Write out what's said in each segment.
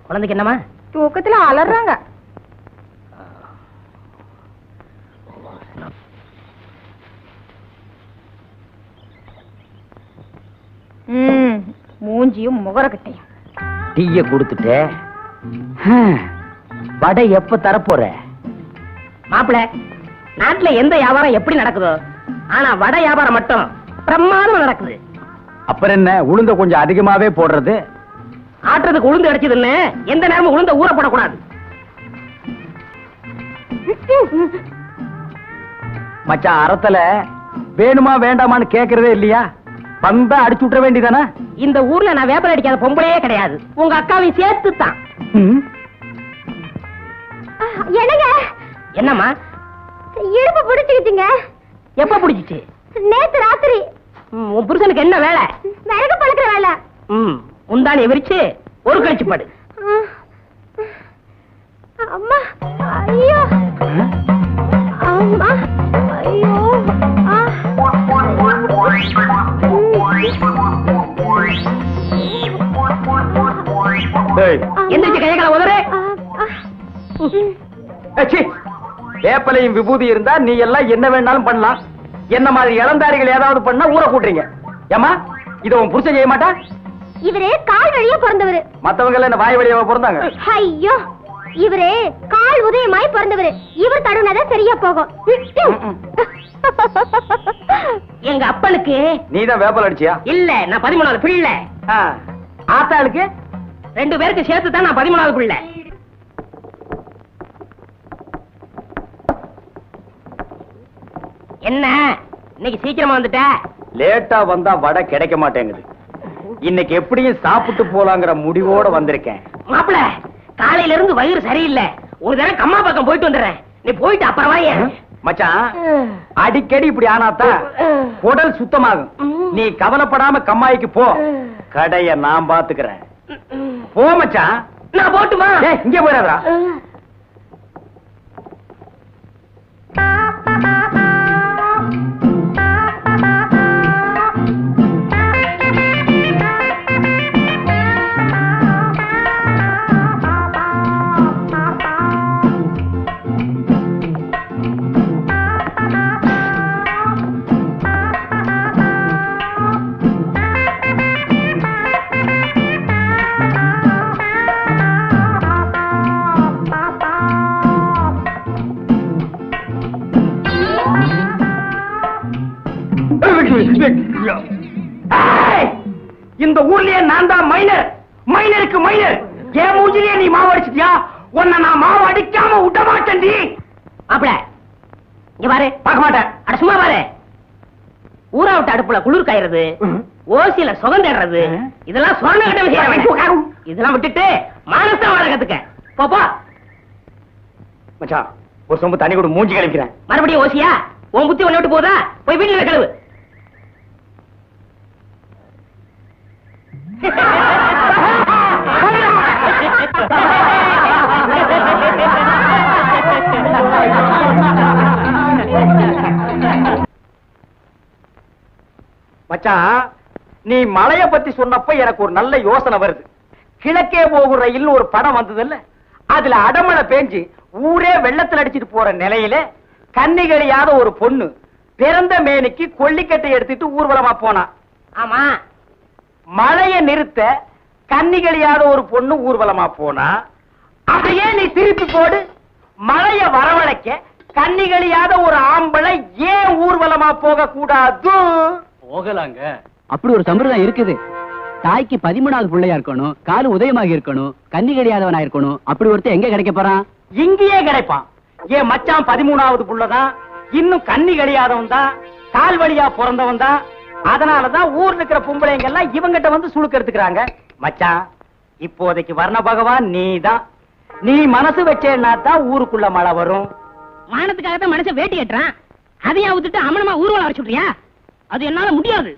குழந்தைக்கு என்னமா தூக்கத்துல அலறாங்க ம் மூஞ்சியும் முகரக்கட்டையும் டீய கொடுத்துட்டே வடை எப்ப தரப்போற மாப்பிள நாட்டுல எந்த வியாபாரம் எப்படி நடக்குதோ ஆனா வடை வியாபாரம் மட்டும் பிரமாதமா நடக்குது அப்புறம் என்ன உளுந்த கொஞ்சம் அதிகமாவே போடுறது ஆட்டுறதுக்கு உளுந்து அடிச்சதுன்னு எந்த நேரமும் உளுந்த ஊற போடக்கூடாது மச்சான் அறத்துல வேணுமா வேண்டாமான்னு கேக்குறதே இல்லையா பந்தா அடிச்சு விட்டுற வேண்டியதானே இந்த ஊர்ல நான் வேப்பல் அடிக்காத பொம்பளையே கிடையாது உங்க அக்காவையும் சேர்த்து தான் என்னங்க என்னம்மா இடுப்பு பிடிச்சுக்கிச்சுங்க எப்ப பிடிச்சிச்சு நேத்து ராத்திரி ம், உன் புருஷனுக்கு என்ன வேலை விறகு பழக்கிற வேலை ம் முந்தானி விரிச்சு ஒரு கழிச்சு படு அம்மா ஐயோ அம்மா ஐயோ ஆ. ஏய், எந்திரிச்சு கையை கால உதறு ஆ, ஆ. ம். ஏச்சி, வேப்பலையும் விபூதி இருந்தா நீ எல்லாம் என்ன வேணாலும் பண்ணலாம் என்ன மாதிரி இளந்தாரிகள் ஏதாவது பண்ணா ஊற கூட்டுறீங்க ஏமா இத உன் புருஷன் செய்ய மாட்டா இவரு கால் வழியா பிறந்தவரு மத்தவங்க எல்லாம் என்ன வாய் வழியாவா பிறந்தாங்க ஐயோ இவரு கால் உதயமாய் பிறந்தவரு இவர் தடுனாதான் சரியா போகும் எங்க அப்பனுக்கு நீதான் வேப்பல் அடிச்சியா இல்ல நான் பதிமூணாவது பிள்ளை ஆ. ஆத்தாளுக்கு ரெண்டு பேருக்கு சேர்த்து தான் நான் பதிமூணாவது பிள்ளை என்ன இன்னைக்கு சீக்கிரமா வந்துட்ட லேட்டா வந்தா வடை கிடைக்க மாட்டேங்குது இன்னைக்கு எப்படியும் சாப்பிட்டு போலாங்கிற முடிவோட வந்திருக்கேன் மாப்பிள காலையில இருந்து வயிறு சரியில்லை ஒரு தடவை கம்மா பக்கம் போயிட்டு வந்துடுறேன் நீ போயிட்டு அப்புறம் வாயே மச்சான் அடிக்கடி இப்படி ஆனாதான் உடல் சுத்தமாகும் நீ கவலைப்படாம கம்மாய்க்கு போ கடைய நான் பாத்துக்கிறேன் போ மச்சான் நான் போட்டுமா டேய், இங்க போயிடாதா ஏய், இந்த ஊர்லயே நான் தான் மைனர் மைனருக்கு மைனர் என் மூஞ்சிலேயே நீ மாவு அடிச்சிட்டியா உன்னை நான் மாவு அடிக்காம விட மாட்டேன்டி மாப்பிள இங்க பாரு பார்க்க மாட்டேன் அட சும்மா பாரு ஊரா விட்டு அடுப்புல குளிர் காயறது ஓசியில சுகம் தேடுறது இதெல்லாம் சொன்ன கட்ட விஷயம் இதெல்லாம் விட்டுட்டு மானஸ்தான் வாழ கத்துக்க போ, போ மச்சான் ஒரு சொம்பு தண்ணி கூட மூஞ்சி கழிக்கிறேன் மறுபடியும் ஓசியா உன் புத்தி ஒண்ணு விட்டு போதா போய் வீட்டுல கழுவு மச்சான் நீ மலைய பத்தி சொன்னப்ப எனக்கு ஒரு நல்ல யோசனை வருது கிழக்கே போகும் ரயில் ஒரு படம் வந்ததுல்ல அதுல அடமழை பேஞ்சு ஊரே வெள்ளத்துல அடிச்சிட்டு போற நிலையில கன்னிகளியாத ஒரு பொண்ணு பிறந்த மேனிக்கு கொல்லிக்கட்டை எடுத்துட்டு ஊர்வலமா போனா ஆமா மழைய நிறுத்த கன்னிகளியாத ஒரு பொண்ணு ஊர்வலமா போனா அதையே நீ திருப்பி போடு மழைய வரவழைக்க கன்னிகளியாத ஒரு ஆம்பளை ஏன் ஊர்வலமா போக கூடாது போகலாங்க அப்படி ஒரு சம்பிரதாயம் இருக்குது தாய்க்கு பதிமூணாவது பிள்ளையா இருக்கணும் காலு உதயமாகி இருக்கணும் கன்னி கிடையாதவனா இருக்கணும் அப்படி ஒருத்தன் எங்க கிடைக்க போறான் இங்கேயே கிடைப்பான் என் மச்சான் பதிமூணாவது புள்ளதான் இன்னும் கண்ணி கழியாதவன் தான் கால் வழியா பிறந்தவன் தான் அதனாலதான் ஊர்ல இருக்கிற பொம்பளைங்க எல்லாம் இவங்கிட்ட வந்து சுழுக்க எடுத்துக்கிறாங்க மச்சான் இப்போதைக்கு வர்ண பகவான் நீதான் நீ மனசு வச்சேன்னா தான் ஊருக்குள்ள மழை வரும் மானத்துக்காக தான் மனுஷன் வேட்டி கட்டுறான் அதையா விட்டுட்டு அமனமா ஊர்வலம் வர சொல்றியா அது என்னால முடியாது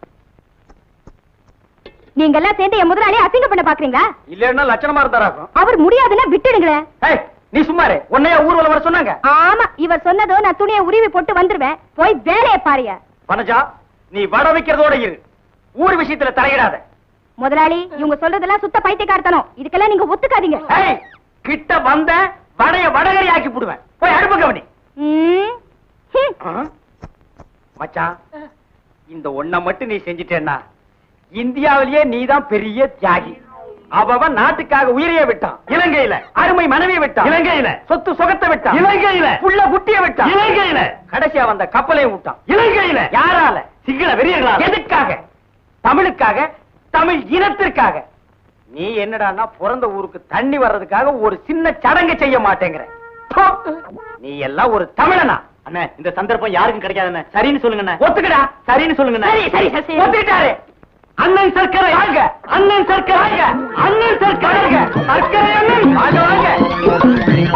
நீங்க எல்லாம் சேர்ந்து என் முதலாளி அசிங்க பண்ண பாக்குறீங்களா இல்லன்னா லட்சணமா இருந்தாராக்கும் அவர் முடியாதுன்னா விட்டுடுங்களேன் ஏய், நீ சும்மாரு உன்னைய ஊர்வலம் வர சொன்னாங்க ஆமா இவர் சொன்னதோ நான் துணியை உருவி போட்டு வந்துருவேன் போய் வேலையை பாருங்க வனஜா நீ வட வைக்கிறதோட இரு ஊர் விஷயத்துல தலையிடாத முதலாளி இவங்க சொல்றதெல்லாம் சுத்த பைத்தியக்காரத்தனம் இதுக்கெல்லாம் நீங்க ஒத்துக்காதீங்க ஏய், கிட்ட வந்த வடைய வடகரி ஆக்கி போடுவேன் போய் அடுப்பு கவனி ம். ஹம். ஆ? மச்சான் இந்த ஒண்ண மட்டும் நீ செஞ்சிட்டேன்னா இந்தியாவிலேயே நீதான் பெரிய தியாகி அவன் நாட்டுக்காக உயிரையே விட்டான் இலங்கையில அருமை மனைவியை விட்டான் இலங்கையில சொத்து சுகத்தை விட்டான் இலங்கையில புள்ள குட்டிய விட்டான் இலங்கையில கடைசியா வந்த கப்பலையும் விட்டான் இலங்கையில யாரால சிங்கள வெறியர்களால எதுக்காக தமிழுக்காக தமிழ் இனத்திற்காக நீ என்னடான்னா பிறந்த ஊருக்கு தண்ணி வர்றதுக்காக ஒரு சின்ன சடங்கு செய்ய மாட்டேங்கிற போ. நீ எல்லாம் ஒரு தமிழனா அண்ணே இந்த சந்தர்ப்பம் யாருக்கும் கிடைக்காதுண்ணே சரின்னு சொல்லுங்க ஒத்துக்கடா சரின்னு சொல்லுங்க சரி, சரி, சரி, சரி. ஒத்துக்கிட்டாரு அண்ணன் சர்க்கரை வாங்க அண்ணன் சர்க்கரை வாங்க அண்ணன் சர்க்கரை வாங்க சர்க்கரை அண்ணன் வாங்க வாங்க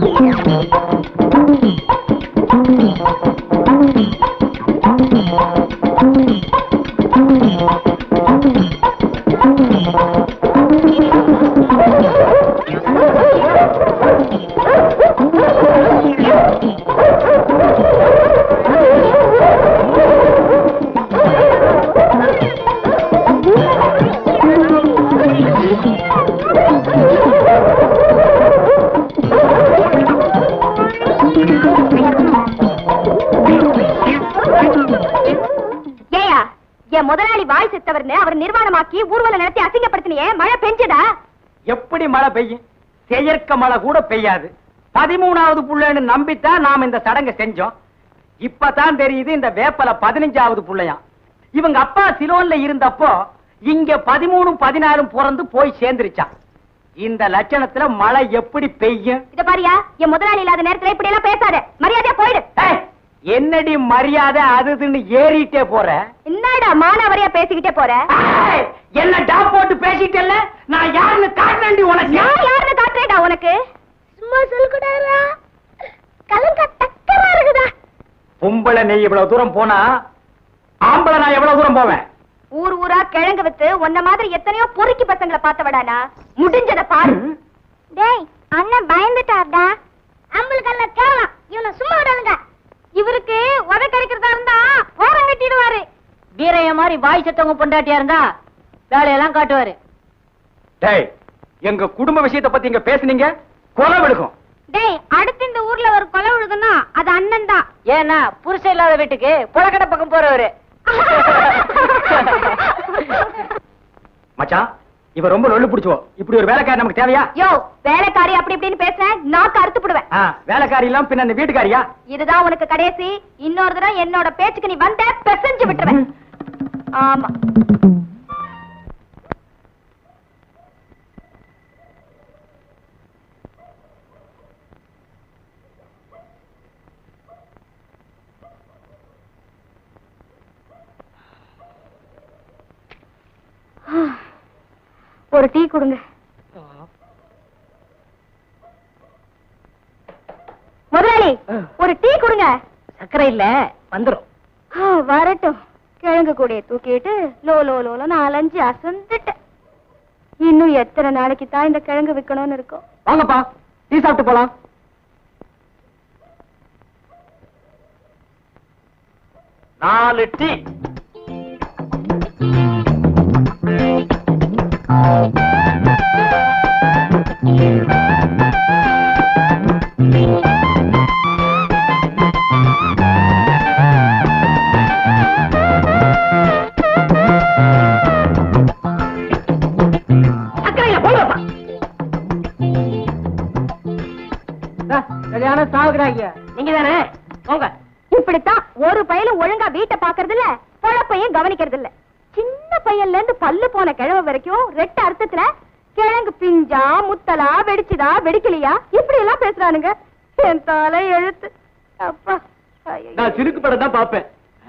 ஏயா என் முதலாளி வாய் செத்தவர்னு அவர் நிர்வாணமாக்கி ஊர்வலம் நடத்தி அசிங்கப்படுத்தினியே மழை பெஞ்சதா எப்படி மழை பெய்யும் செயற்க மழை கூட பெய்யாது பதிமூணாவது புள்ளைன்னு நம்பித்தான் நாம இந்த சடங்கை செஞ்சோம் இப்பதான் தெரியுது இந்த வேப்பல பதினஞ்சாவது புள்ளையாம் இவங்க அப்பா சிலோன்ல இருந்தப்போ இங்க பதிமூணும் பதினாறும் பிறந்து போய் சேர்ந்துருச்சான் இந்த லட்சணத்துல மழை எப்படி பெய்யும் இத பாரியா என் முதலாளி இல்லாத நேரத்துல இப்படி எல்லாம் பேசாத மரியாதையா போயிடு ஏய், என்னடி மரியாதை அதுன்னு ஏறிட்டே போற என்னடா மானாவரியா பேசிக்கிட்டே போற ஏய், என்ன டாப் போட்டு பேசிட்டல்ல நான் யாருன்னு காட்டண்டி உனக்கு நான் யாருன்னு காட்டுறேடா உனக்கு சும்மா சொல்லுடாரா கலங்க தக்கமா இருக்குதா பொம்பளை நீ இவ்வளவு தூரம் போனா ஆம்பளை நான் எவ்வளவு தூரம் போவேன் ஊர் ஊரா கிழங்கு வித்து உன்ன மாதிரி எத்தனையோ பொறுக்கி பசங்களை பார்த்தவடானா முடிஞ்சத பாரு டேய் அண்ணன் பயந்துட்டார்டா அம்பளுக்கெல்லாம் கேவலம் இவனை சும்மா விடாதுங்க இவருக்கு உத கிடைக்கிறதா இருந்தா ஓரம் கட்டிடுவாரு வீரைய மாதிரி வாய் செத்தவங்க பொண்டாட்டியா இருந்தா வேலையெல்லாம் காட்டுவாரு டேய் எங்க குடும்ப விஷயத்தை பத்தி இங்க பேசுனீங்க கொலை விடுக்கும் டேய் அடுத்து இந்த ஊர்ல ஒரு கொலை விழுதுன்னா அது அண்ணன் தான் ஏன்னா புருஷன் இல்லாத வீட்டுக்கு புழக்கடை பக்கம் போறவரு மச்சான் இவ ரொம்ப நொல்லு பிடிச்சோ இப்படி ஒரு வேலைக்காரி நமக்கு தேவையா யோ வேலைக்காரி அப்படி இப்படின்னு பேசுறேன் நாக்கு அறுத்து போடுவேன் ஆ, வேலைக்காரி எல்லாம் பின்ன இந்த வீட்டுக்காரியா இதுதான் உனக்கு கடைசி இன்னொரு தடவை என்னோட பேச்சுக்கு நீ வந்த பெசஞ்சு விட்டுருவேன் ஆமா ஒரு டீ கொடுங்க முதலாளி ஒரு டீ கொடுங்க சக்கரை இல்ல வந்துரும் ஆ, வரட்டும் கிழங்கு கூடைய தூக்கிட்டு லோ லோ லோல நாலஞ்சு அசந்துட்டேன் இன்னும் எத்தனை நாளைக்கு தான் இந்த கிழங்கு விக்கணும்னு இருக்கும் வாங்கப்பா டீ சாப்பிட்டு போலாம் நாலு டீ சக்கரையில போங்கப்பா சரியான சாவுக்கிறாங்க நீங்க தானே போங்க இப்படித்தான் ஒரு பையலும் ஒழுங்கா வீட்டை பாக்குறது இல்ல பொழப்பையும் கவனிக்கிறது இல்ல சின்ன பையன்ல இருந்து பல்லு போன கிழமை வரைக்கும் ரெட்ட அர்த்தத்துல கிழங்கு பிஞ்சா முத்தலா வெடிச்சுதா வெடிக்கலையா இப்படி எல்லாம் பேசுறானுங்க என் தலை எழுத்து அப்பா ஐயையோ. நான் சிறுக்கு படம் தான் பாப்பேன்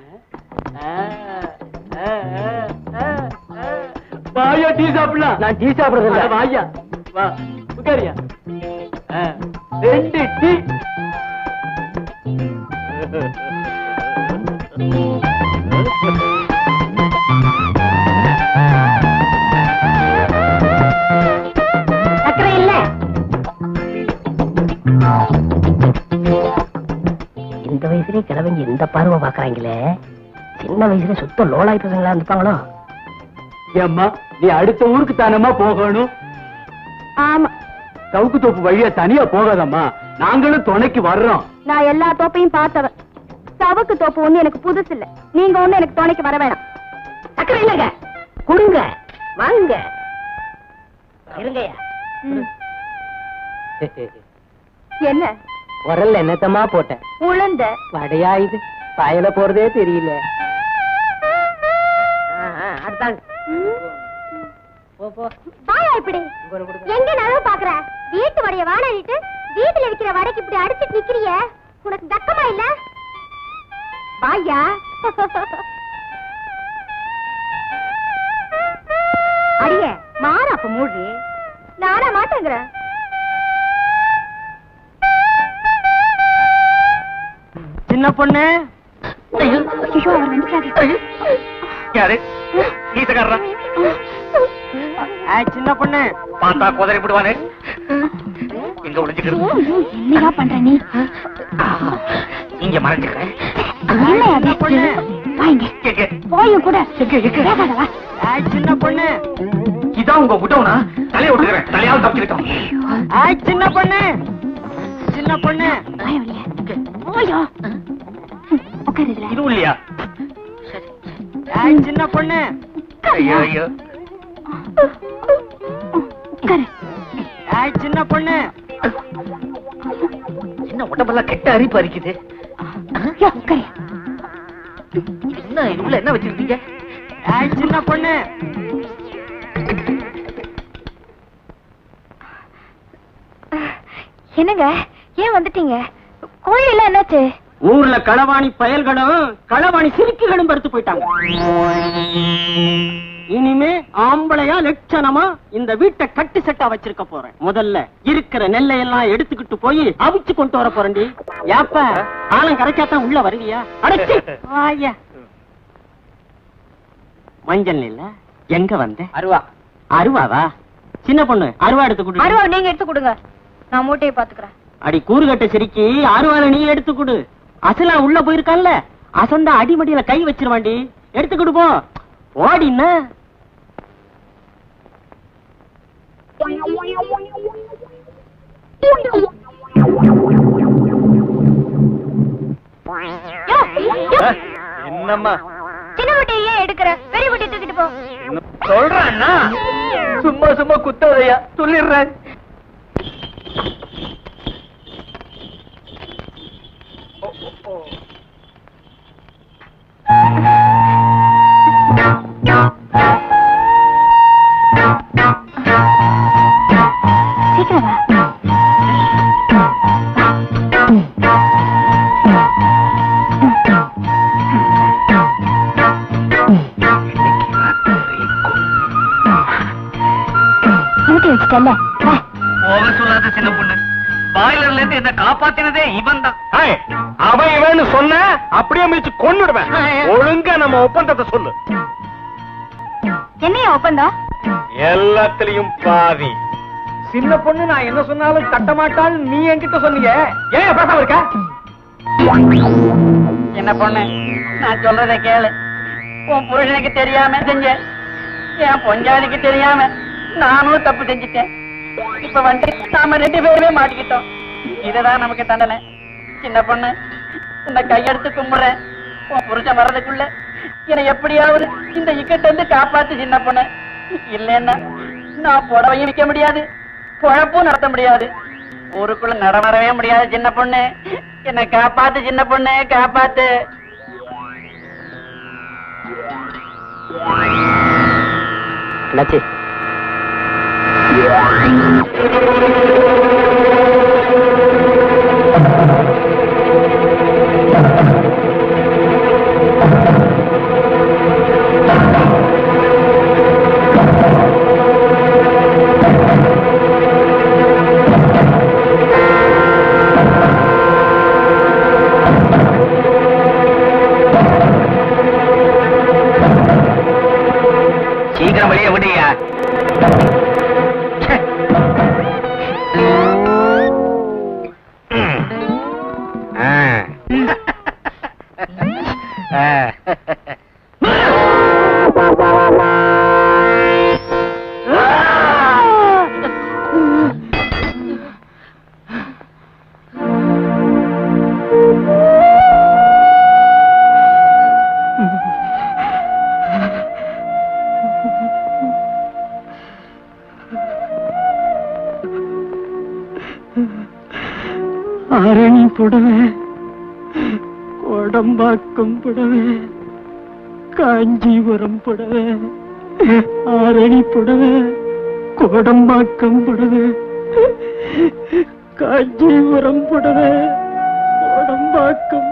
வாயா டீ சாப்பிடலாம் நான் டீ சாப்பிடுறது இல்ல வாயா வா உட்காரியா ரெண்டு டீ சக்கரை இல்ல இந்த வயசுலயே கிழவங்க இந்த பார்வை பாக்குறாங்களே சின்ன வயசுல சுத்த லோலாய் பசங்களா இருப்பாங்களோ ஏம்மா நீ அடுத்த ஊருக்கு தானம்மா போகணும் ஆமா சவுக்கு தோப்பு வழியா தனியா போகாதம்மா நாங்களும் துணைக்கு வர்றோம் நான் எல்லா தோப்பையும் பார்த்தவன் சவுக்கு தோப்பு ஒண்ணு எனக்கு புதுசு இல்ல நீங்க ஒண்ணு எனக்கு துணைக்கு வர வேணாம் சக்கரை இல்லைங்க கொடுங்க வாங்க இருங்கய்யா ம். என்ன உரல்ல என்னத்தமா போட்டேன் உளுந்த வடையா இது பாயல போறதே தெரியல அடுத்தாங்க போ போ வாயா இப்படி எங்க நகவு பாக்குற வீட்டு வடைய வாடாடிட்டு வீட்டுல இருக்கிற வடைக்கு இப்படி அடிச்சிட்டு நிக்கிறிய உனக்கு தக்கமா இல்ல வாயா அடிய மாற அப்ப மூடி நானா மாட்டேங்கிறேன் சின்ன பொண்ணு ஐயோ அவர் வந்துட்டாரு யாரு ஈசக்காரரா சின்ன பொண்ணு பார்த்தா குதிரை விடுவானே எங்க ஒளிஞ்சுக்கிறது என்னடா பண்ற நீ இங்க மறைஞ்சுக்கிறேன் என்ன அது வாங்க எங்க? போயும் கூட எங்க, எங்க? வேகாத வா சின்ன பொண்ணு இதான் உங்க விட்டவனா தலையை விட்டுக்கிறேன் தலையாவது தப்பிச்சுக்கிட்டோம் சின்ன பொண்ணு சின்ன பொண்ணு வாய வழியா போயோ உட்காரு இதுல இதுவும் இல்லையா சின்ன பொண்ணு ஐயோ ஐயோ உட்காரு சின்ன பொண்ணு என்ன உடம்பெல்லாம் கெட்ட அரிப்பு அரிக்குது யோ, உட்காரு என்ன இது உள்ள என்ன வச்சிருக்கீங்க சின்ன பொண்ணு என்னங்க ஏன் வந்துட்டீங்க கோழி எல்லாம் என்னாச்சு ஊர்ல களவாணி பயல்களும் களவாணி சிரிக்குகளும் படுத்து போயிட்டாங்க இனிமே ஆம்பளையா லட்சணமா இந்த வீட்டை கட்டு செட்டா வச்சிருக்க போறேன் முதல்ல இருக்கிற நெல்லை எல்லாம் எடுத்துக்கிட்டு போய் அவிச்சு கொண்டு வர போறேன்டி ஏப்ப ஆலம் கரைச்சாத்தான் உள்ள வருவியா அடைச்சி வாயா மஞ்சள் இல்ல எங்க வந்த அருவா அருவாவா சின்ன பொண்ணு அருவா எடுத்து கொடு அருவா நீங்க எடுத்து கொடுங்க நான் மூட்டையை பாத்துக்கிறேன் அடி கூறுகட்ட சிரிக்கி அருவால நீ எடுத்து கொடு அசலா உள்ள போயிருக்கான்ல அசந்த அடிமடியில கை வச்சிருவாண்டி எடுத்து கொடு போ ஓடின யோ, யோ, என்னம்மா சின்ன மூட்டையை ஏன் எடுக்கிற பெரிய மூட்டையை தூக்கிட்டு போ சொல்றான்னா சும்மா சும்மா குத்தாதையா சொல்லிடுறேன் சீக்கிரம் வா மூட்டை வச்சுட்டல்ல வா போக சொல்லாத சின்ன பொண்ணு பாய்லர்ல இருந்து என்ன காப்பாத்தினதே இவன் தான் அவன் இவன்னு சொன்ன அப்படியே மிதிச்சு கொன்னுடுவேன் ஒழுங்கா நம்ம ஒப்பந்தத்தை சொல்லு என்னையா ஒப்பந்தம் எல்லாத்துலயும் பாதி சின்ன பொண்ணு நான் என்ன சொன்னாலும் கட்ட மாட்டாள் நீ என்கிட்ட சொன்னீங்க ஏன் பேசாம இருக்க என்ன பொண்ணு நான் சொல்றதை கேளு உன் புருஷனுக்கு தெரியாம செஞ்ச என் பொஞ்சாதிக்கு தெரியாம நானும் தப்பு செஞ்சுட்டேன் இப்ப வந்து நாம ரெண்டு பேருமே மாட்டிக்கிட்டோம் இதுதான் நமக்கு தண்டனை சின்ன பொண்ணு உன்னை கையெடுத்து கும்பிடுறேன் உன் புருஷன் வர்றதுக்குள்ள என்னை எப்படியாவது இந்த இக்கட்ட இருந்து காப்பாத்து சின்ன பொண்ணு இல்லைன்னா நான் புடவையும் விற்க முடியாது குழப்பும் நடத்த முடியாது ஊருக்குள்ள நடமாடவே முடியாது சின்ன பொண்ணு என்னை காப்பாத்து சின்ன பொண்ணு காப்பாத்து என்னாச்சு சீக்கிரம் வெளியே விடுயா ஆரணி புடவை கோடம்பாக்கம் புடவை காஞ்சிபுரம் புடவை ஆரணி புடவை கோடம்பாக்கம் புடவை காஞ்சிபுரம் புடவை கோடம்பாக்கம்